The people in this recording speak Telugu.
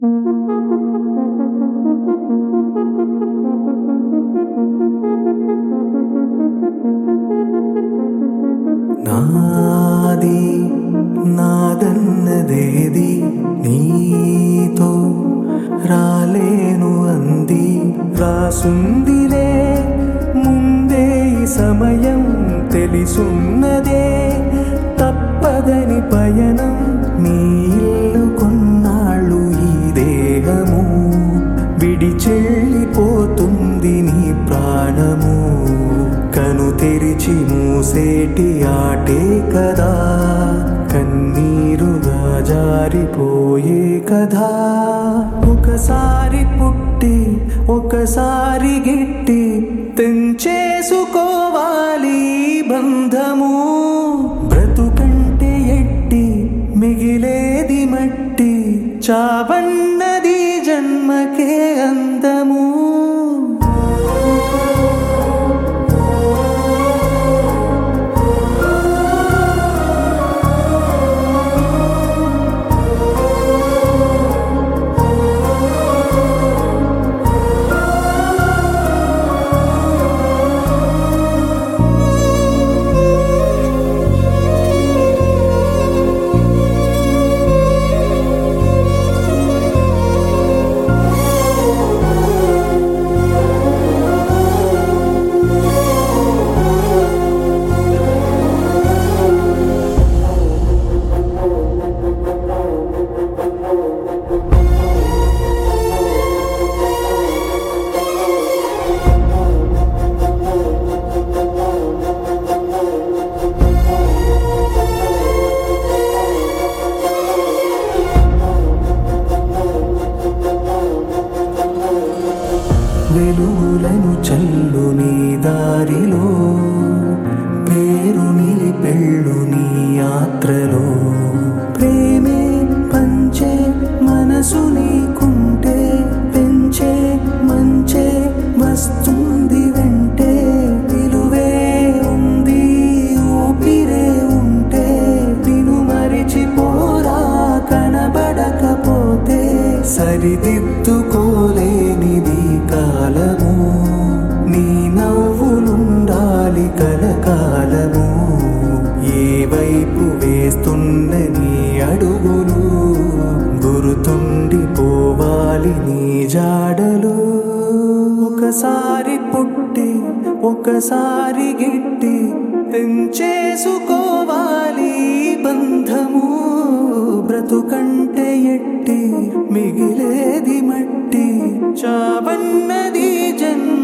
నాది నాదన్నదేది నీతో రాలేను అంది రాసుందిలే ముందే ఈ సమయం తెలిసున్నదే తప్పదని పయనం నీ ఇల్లు కొన్నాళ్ళు ఈ దేహము విడిచెళ్ళిపోతుంది నీ ప్రాణము కను తెరిచి మూసేటి ఆటే కదా కన్నీరుగా జారిపోయే కదా ఒకసారి పుట్టి ఒకసారి గిట్టి తెంచేసుకోవాలి ఈ బంధము బ్రతుకంటే ఎట్టి మిగిలేది మట్టి చావన్నది జన్మకే అందము వెలుగులను చల్లు నీ దారిలో పేరు నిలిపెళ్ళు నీ యాత్రలో ప్రేమే పంచే మనసు నీకుంటే పెంచే మంచే వస్తుంది వెంటే విలువే ఉంది ఊపిరే ఉంటే నిన్ను మరిచిపోరా కనబడకపోతే సరిదిద్దుకోలేనిది కాలము నీ నవ్వులుండాలి కలకాలము ఏ వైపు వేస్తున్న నీ అడుగులు గురుతుండిపోవాలి నీ జాడలు ఒకసారి పుట్టి ఒకసారి గిట్టి పెంచేసుకోవాలి ఈ బంధము బ్రతుకంటే ఎట్టి మిగిలేది మట్టి చావన్నది జన్మ